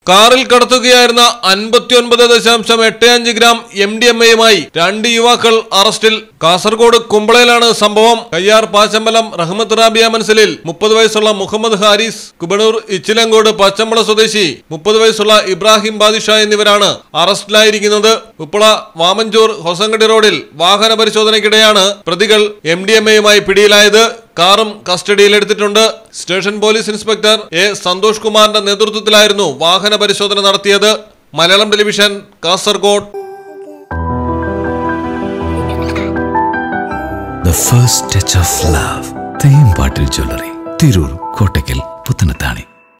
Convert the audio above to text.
കാറിൽ കടത്തുകയായിരുന്ന അൻപത്തിയൊൻപത് ദശാംശം എട്ട് അഞ്ച് ഗ്രാം എം ഡി എം എയുമായി രണ്ട് യുവാക്കൾ അറസ്റ്റിൽ കാസർഗോഡ് കുമ്പളയിലാണ് സംഭവം കയ്യാർ പാച്ചമ്പലം റഹ്മത്ത് റാബിയ മനസ്സിലിൽ മുപ്പത് വയസ്സുള്ള മുഹമ്മദ് ഹാരിസ് കുബണൂർ ഇച്ചിലങ്കോട് പച്ചമ്പള സ്വദേശി മുപ്പത് വയസ്സുള്ള ഇബ്രാഹിം ബാദിഷ എന്നിവരാണ് അറസ്റ്റിലായിരിക്കുന്നത് ഉപ്പള വാമഞ്ചൂർ ഹൊസങ്കടി റോഡിൽ വാഹന പരിശോധനയ്ക്കിടെയാണ് പ്രതികൾ എം ഡി എം എയുമായി പിടിയിലായത് കാറും കസ്റ്റഡിയിലെടുത്തിട്ടുണ്ട് station police inspector A Santhosh കുമാറിന്റെ നേതൃത്വത്തിലായിരുന്നു വാഹന പരിശോധന നടത്തിയത് Malayalam television Kasaragod The first touch of love. തേമ്പാട്ടിൽ ജ്വല്ലറി തിരൂർ കോട്ടയ്ക്കൽ പുത്തനത്താണി